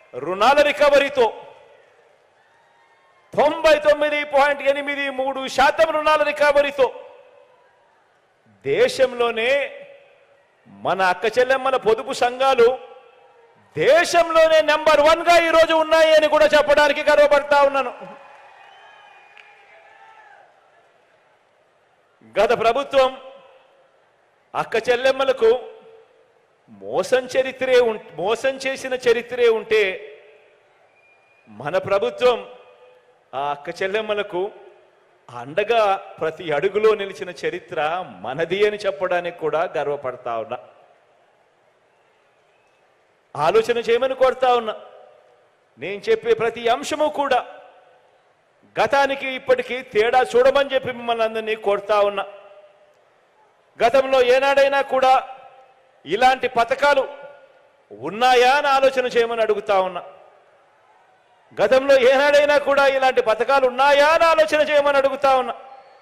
రుణాల రికవరీతో తొంభై తొమ్మిది పాయింట్ ఎనిమిది మూడు శాతం రుణాల రికవరీతో దేశంలోనే మన అక్క చెల్లెమ్మల పొదుపు సంఘాలు దేశంలోనే నెంబర్ వన్ గా ఈరోజు ఉన్నాయి అని కూడా చెప్పడానికి గర్వపడతా ఉన్నాను గత ప్రభుత్వం అక్క చెల్లెమ్మలకు మోసం చరిత్రే ఉం- మోసం చేసిన చరిత్రే ఉంటే మన ప్రభుత్వం ఆ అక్క చెల్లెమ్మలకు అండగా ప్రతి అడుగులో నిలిచిన చరిత్ర మనది అని చెప్పడానికి కూడా గర్వపడతా ఉన్నా ఆలోచన చేయమని కోరుతా ఉన్నా నేను చెప్పే ప్రతి అంశము కూడా గతానికి ఇప్పటికీ తేడా చూడమని చెప్పి మిమ్మల్ని అందరినీ కోరుతా ఉన్నా గతంలో ఏనాడైనా కూడా ఇలాంటి పథకాలు ఉన్నాయా అని ఆలోచన చేయమని అడుగుతా ఉన్నా గతంలో ఏనాడైనా కూడా ఇలాంటి పథకాలు ఉన్నాయా అని ఆలోచన చేయమని అడుగుతా ఉన్నా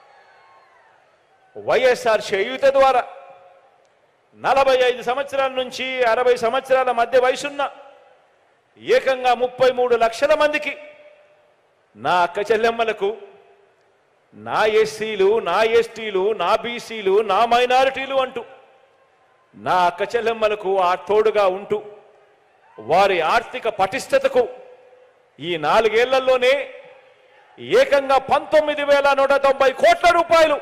వైఎస్ఆర్ చేయూత ద్వారా నలభై ఐదు సంవత్సరాల నుంచి అరవై సంవత్సరాల మధ్య వయసున్న ఏకంగా ముప్పై మూడు లక్షల మందికి నా అక్క చెల్లెమ్మలకు నా ఎస్సీలు నా ఎస్టీలు నా బీసీలు నా మైనారిటీలు అంటూ నా అక్క చెల్లెమ్మలకు ఆ తోడుగా ఉంటూ వారి ఆర్థిక పటిష్టతకు ఈ నాలుగేళ్లలోనే ఏకంగా పంతొమ్మిది వేల నూట తొంభై కోట్ల రూపాయలు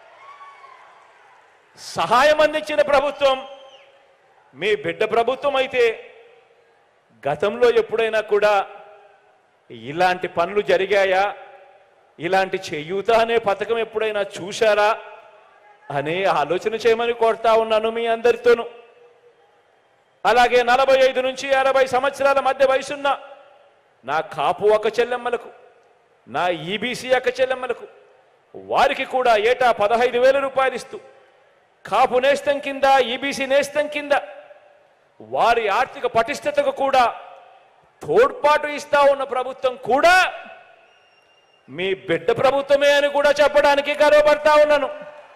సహాయం అందించిన ప్రభుత్వం మీ బిడ్డ ప్రభుత్వం అయితే గతంలో ఎప్పుడైనా కూడా ఇలాంటి పనులు జరిగాయా ఇలాంటి చేయూత అనే పథకం ఎప్పుడైనా చూశారా అనే ఆలోచన చేయమని కోరుతా ఉన్నాను మీ అందరితోనూ అలాగే నలభై ఐదు నుంచి అరవై సంవత్సరాల మధ్య వయసున్న నా కాపు ఒక చెల్లెమ్మలకు నా ఈబీసీ అక్క చెల్లెమ్మలకు వారికి కూడా ఏటా పదహైదు వేల రూపాయలు ఇస్తూ కాపు నేస్తం కింద ఈబీసీ నేస్తం కింద వారి ఆర్థిక పటిష్టతకు కూడా తోడ్పాటు ఇస్తా ఉన్న ప్రభుత్వం కూడా మీ బిడ్డ ప్రభుత్వమే అని కూడా చెప్పడానికి గర్వపడతా ఉన్నాను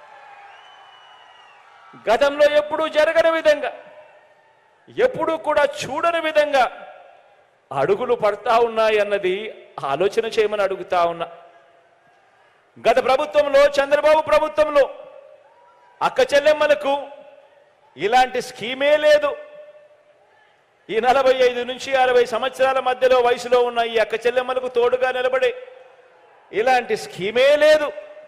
గతంలో ఎప్పుడూ జరగని విధంగా ఎప్పుడూ కూడా చూడని విధంగా అడుగులు పడతా ఉన్నాయి అన్నది ఆలోచన చేయమని అడుగుతా ఉన్నా గత ప్రభుత్వంలో చంద్రబాబు ప్రభుత్వంలో అక్క చెల్లెమ్మలకు ఇలాంటి స్కీమే లేదు ఈ నలభై ఐదు నుంచి అరవై సంవత్సరాల మధ్యలో వయసులో ఉన్న ఈ అక్క చెల్లెమ్మలకు తోడుగా నిలబడే ఇలాంటి స్కీమే లేదు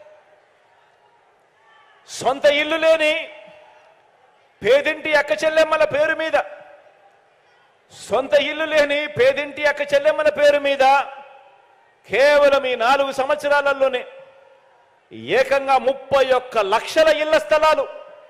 సొంత ఇల్లు లేని పేదింటి అక్క చెల్లెమ్మల పేరు మీద సొంత ఇల్లు లేని పేదింటి అక్క చెల్లెమ్మల పేరు మీద కేవలం ఈ నాలుగు సంవత్సరాలలోనే ఏకంగా ముప్పై ఒక్క లక్షల ఇళ్ల స్థలాలు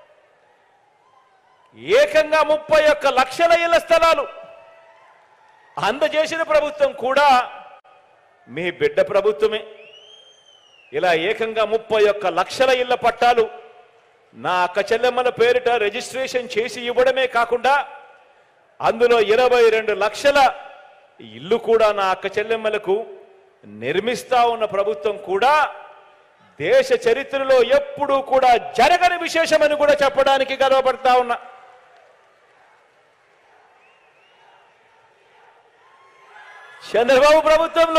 ఏకంగా ముప్పై ఒక్క లక్షల ఇళ్ల స్థలాలు అందజేసిన ప్రభుత్వం కూడా మీ బిడ్డ ప్రభుత్వమే ఇలా ఏకంగా ముప్పై ఒక్క లక్షల ఇళ్ల పట్టాలు నా అక్క చెల్లెమ్మల పేరిట రిజిస్ట్రేషన్ చేసి ఇవ్వడమే కాకుండా అందులో ఇరవై రెండు లక్షల ఇల్లు కూడా నా అక్క చెల్లెమ్మలకు నిర్మిస్తా ఉన్న ప్రభుత్వం కూడా దేశ చరిత్రలో ఎప్పుడూ కూడా జరగని విశేషమని కూడా చెప్పడానికి గర్వపడతా ఉన్నా చంద్రబాబు ప్రభుత్వంలో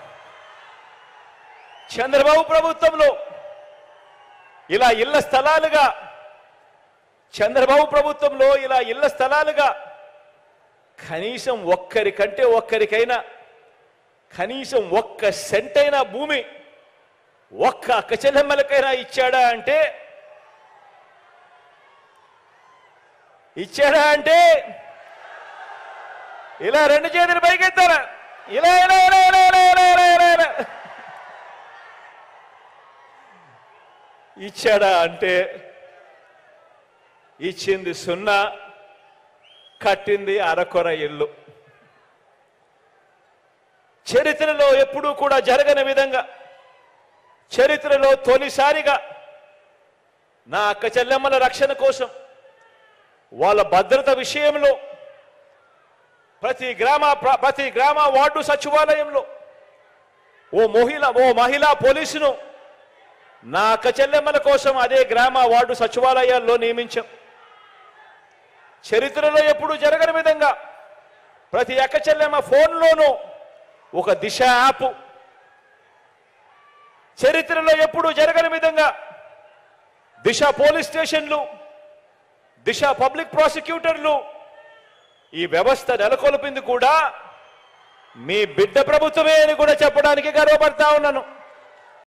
చంద్రబాబు ప్రభుత్వంలో ఇలా ఇళ్ల స్థలాలుగా చంద్రబాబు ప్రభుత్వంలో ఇలా ఇళ్ల స్థలాలుగా కనీసం ఒక్కరికంటే ఒక్కరికైనా కనీసం ఒక్క సెంటైనా భూమి ఒక్క అక్క చెల్లెమ్మలకైనా ఇచ్చాడా అంటే ఇచ్చాడా అంటే ఇలా రెండు చేతులు పైకెత్తారా ఇలా ఇలా ఇలా ఇలా ఇలా ఇలా ఇలా ఇలా ఇలా ఇచ్చాడా అంటే ఇచ్చింది సున్నా కట్టింది అరకొర ఇల్లు చరిత్రలో ఎప్పుడూ కూడా జరగని విధంగా చరిత్రలో తొలిసారిగా నా అక్క చెల్లెమ్మల రక్షణ కోసం వాళ్ళ భద్రత విషయంలో ప్రతి గ్రామ ప్ర- ప్రతి గ్రామ వార్డు సచివాలయంలో ఓ మహిళ ఓ మహిళా పోలీసును నా అక్క చెల్లెమ్మల కోసం అదే గ్రామ వార్డు సచివాలయాల్లో నియమించాం చరిత్రలో ఎప్పుడు జరగని విధంగా ప్రతి అక్క చెల్లెమ్మ ఫోన్లోనూ ఒక దిశ యాప్ చరిత్రలో ఎప్పుడూ జరగని విధంగా దిశ పోలీస్ స్టేషన్లు దిశ పబ్లిక్ ప్రాసిక్యూటర్లు ఈ వ్యవస్థ నెలకొల్పింది కూడా మీ బిడ్డ ప్రభుత్వమే అని కూడా చెప్పడానికి గర్వపడతా ఉన్నాను